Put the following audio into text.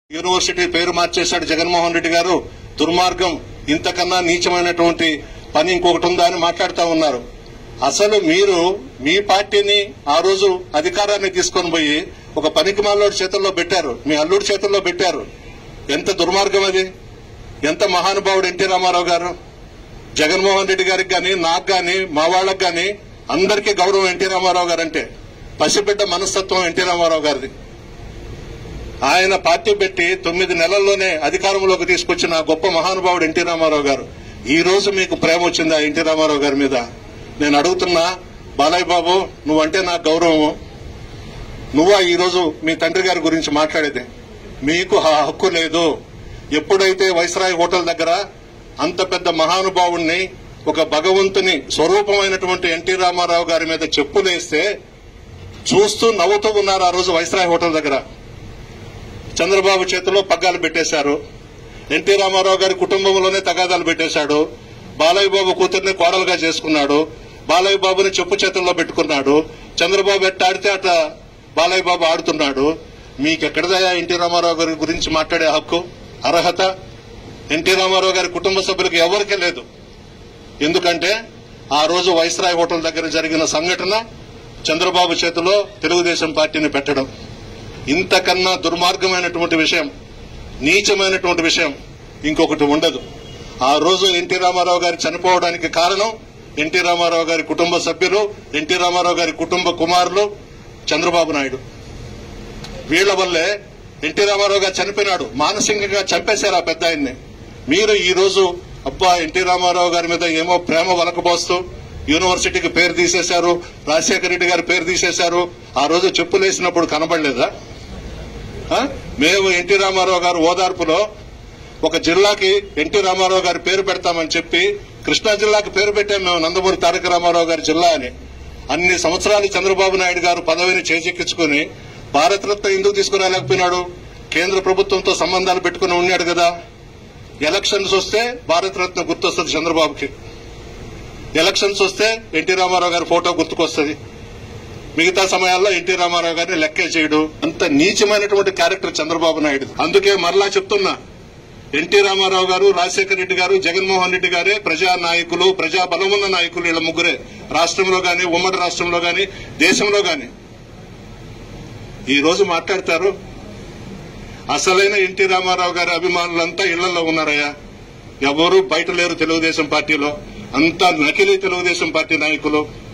University పేరు మార్చేశాడు జగన్మోహన్ రెడ్డి గారు దుర్మార్గం ఇంతకన్నా నీచమైనటువంటి పని ఇంకొకటి ఉందా అని మాట్లాడుతూ ఉన్నారు అసలు మీరు మీ పార్టీని ఆ రోజు అధికారాన్ని తీసుకొని పోయి ఒక పనికి మాలోడి చేతుల్లో పెట్టారు మీ అల్లుడి చేతుల్లో పెట్టారు ఎంత దుర్మార్గం అది ఎంత మహానుభావుడు ఎన్టీ రామారావు గారు జగన్మోహన్ రెడ్డి గారికి గాని నాకు గాని మా వాళ్ళకి గాని అందరికీ గౌరవం ఎన్టీ రామారావు గారు అంటే పసిబిడ్డ మనస్తత్వం ఎన్టీ రామారావు గారిది ఆయన పార్టీ పెట్టి తొమ్మిది నెలల్లోనే అధికారంలోకి తీసుకొచ్చిన గొప్ప మహానుభావుడు ఎన్టీ రామారావు గారు ఈ రోజు మీకు ప్రేమ వచ్చిందా ఎన్టీ రామారావు గారి మీద నేను అడుగుతున్నా బాలయ్య బాబు నువ్వంటే నాకు గౌరవము నువ్వా ఈ రోజు మీ తండ్రి గారి గురించి మాట్లాడేది మీకు ఆ హక్కు లేదు ఎప్పుడైతే వైస్రాయ్ హోటల్ దగ్గర అంత పెద్ద మహానుభావుణ్ణి ఒక భగవంతుని స్వరూపమైనటువంటి ఎన్టీ రామారావు గారి మీద చెప్పులేస్తే చూస్తూ నవ్వుతూ ఉన్నారు ఆ రోజు వైస్రాయ్ హోటల్ దగ్గర చంద్రబాబు చేతిలో పగ్గాలు పెట్టేశారు ఎన్టీ రామారావు గారి కుటుంబంలోనే తగాదాలు పెట్టేశాడు బాలయ్య బాబు కూతుర్ని కోడలుగా చేసుకున్నాడు బాలయ్య బాబుని చెప్పు చేతుల్లో పెట్టుకున్నాడు చంద్రబాబు ఎట్ట ఆడితే అట్లా బాలయ్య బాబు ఆడుతున్నాడు మీకెక్కడదయా ఎన్టీ రామారావు గారి గురించి మాట్లాడే హక్కు అర్హత ఎన్టీ రామారావు గారి కుటుంబ సభ్యులకు ఎవరికీ లేదు ఎందుకంటే ఆ రోజు వైస్రాయ్ హోటల్ దగ్గర జరిగిన సంఘటన చంద్రబాబు చేతిలో తెలుగుదేశం పార్టీని పెట్టడం ఇంతకన్నా దుర్మార్గమైనటువంటి విషయం నీచమైనటువంటి విషయం ఇంకొకటి ఉండదు ఆ రోజు ఎన్టీ రామారావు గారు చనిపోవడానికి కారణం ఎన్టీ రామారావు గారి కుటుంబ సభ్యులు ఎన్టీ రామారావు గారి కుటుంబ కుమారులు చంద్రబాబు నాయుడు వీళ్ల వల్లే ఎన్టీ రామారావు గారు చనిపోయినాడు మానసికంగా చంపేశారు ఆ పెద్ద ఆయన్ని మీరు ఈ రోజు అబ్బా ఎన్టీ రామారావు గారి మీద ఏమో ప్రేమ వలకపోస్తూ యూనివర్సిటీకి పేరు తీసేశారు రాజశేఖర రెడ్డి గారి పేరు తీసేశారు ఆ రోజు చెప్పులేసినప్పుడు కనబడలేదా ఆ? మేము ఎన్టీ రామారావు గారు ఓదార్పులో ఒక జిల్లాకి ఎన్టీ రామారావు గారి పేరు పెడతామని చెప్పి కృష్ణా జిల్లాకి పేరు పెట్టాం మేము నందమూరి తారక రామారావు గారి జిల్లా అని అన్ని సంవత్సరాలు చంద్రబాబు నాయుడు గారు పదవిని చేజెక్కించుకుని భారతరత్న ఎందుకు తీసుకురాలేకపోయినాడు కేంద్ర ప్రభుత్వంతో సంబంధాలు పెట్టుకుని ఉన్నాడు కదా ఎలక్షన్స్ వస్తే భారతరత్న గుర్తొస్తుంది చంద్రబాబుకి ఎలక్షన్స్ వస్తే ఎన్టీ రామారావు గారి ఫోటో గుర్తుకొస్తుంది మిగతా సమయాల్లో ఎన్టీ రామారావు గారిని లెక్కే చేయడు అంత నీచమైనటువంటి క్యారెక్టర్ చంద్రబాబు నాయుడు అందుకే మరలా చెప్తున్నా ఎన్టీ రామారావు గారు రాజశేఖర రెడ్డి గారు జగన్మోహన్ రెడ్డి గారే ప్రజా నాయకులు ప్రజా బలమున్న నాయకులు వీళ్ళ ముగ్గురే రాష్ట్రంలో గాని ఉమ్మడి రాష్ట్రంలో గాని దేశంలో గాని ఈ రోజు మాట్లాడతారు అసలైన ఎన్టీ రామారావు గారి అభిమానులంతా ఇళ్లలో ఉన్నారయ్యా ఎవరు బయట లేరు తెలుగుదేశం పార్టీలో అంతా నకిలీ తెలుగుదేశం పార్టీ నాయకులు